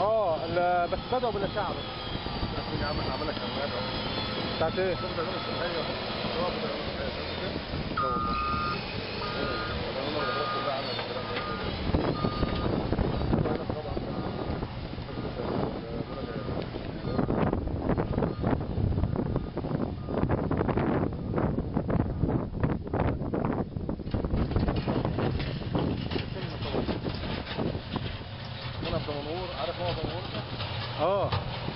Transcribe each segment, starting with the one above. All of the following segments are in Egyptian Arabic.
اه ال- بس بدأوا بالاشعه بس عشان يا عم احنا عملنا كاميرات اهو بتاعت ايه؟ شوف ده جنب الصحيه شباب ده جنب الصحيه شفت كده؟ لا والله ايه انا والله الغرفه كلها عامله الكلام ده انا طبعا هنا في دمنهور عارف هو دمنهور ده؟ اه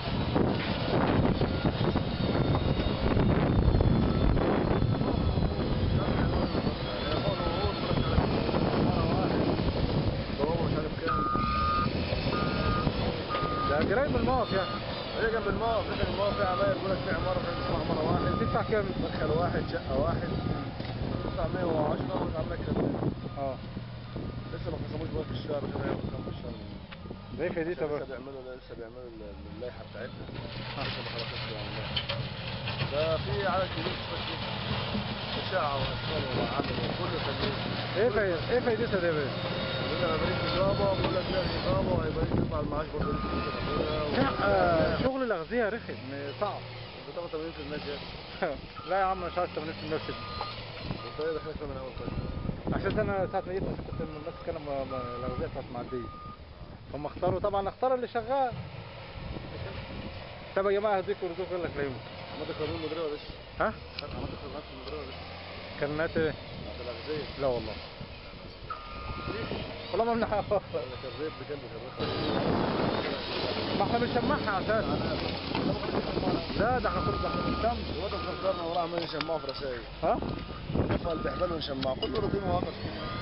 ده قريب من الموقف يعني هي جنب الموقف لكن الموقف فيها عماير يقول لك في عماره في اسمها عماره واحد تدفع كام؟ مدخل واحد شقه واحد 910 مش عامله كده اه لسه ما خصموش بقى في الشهر عشان هيعملوا كام في الشهر ده ايه فايدتها لسه بقى؟ بيعملوا لسه بيعملوا ال- اللائحه بتاعتنا لسه ما خلصتش يعني ده في عدد كبير في اشعه واسفل وعمل وكل تدريب ايه فايدة ايه فايدتها ده بقى؟ هنا بريد الاقامه بقول لك لا الاقامه وهيبقى لك تدفع المعاش برضه لسه في لا آه، شغل الاغذيه رخم صعب بتاخد 80% زياده لا يا عم مش عايز 80% وست انت ايه دخلك من اول طيب عشان انا ساعه ما جيت مثلا كنت من الناس كانوا م- م- الاغذيه بتاعت معديه هم اختاروا طبعا اختار اللي شغال طب يا جماعه هديك ورزوق يقول لك لا يمكن عملت قانون المديريه ولا لسه؟ ها عملت قانون في المديريه ولا لسه؟ كانت ايه بتاعت الاغذيه لا والله والله ما بنحقق كان الريب بكام كان ما احنا بنشمعها عشان لا ده احنا كنا ده احنا بنشم الواد مفكرنا وراه عمال يشمعوا في رسائل ها النفع اللي بيحبلوا نشمعه كله روتين واقف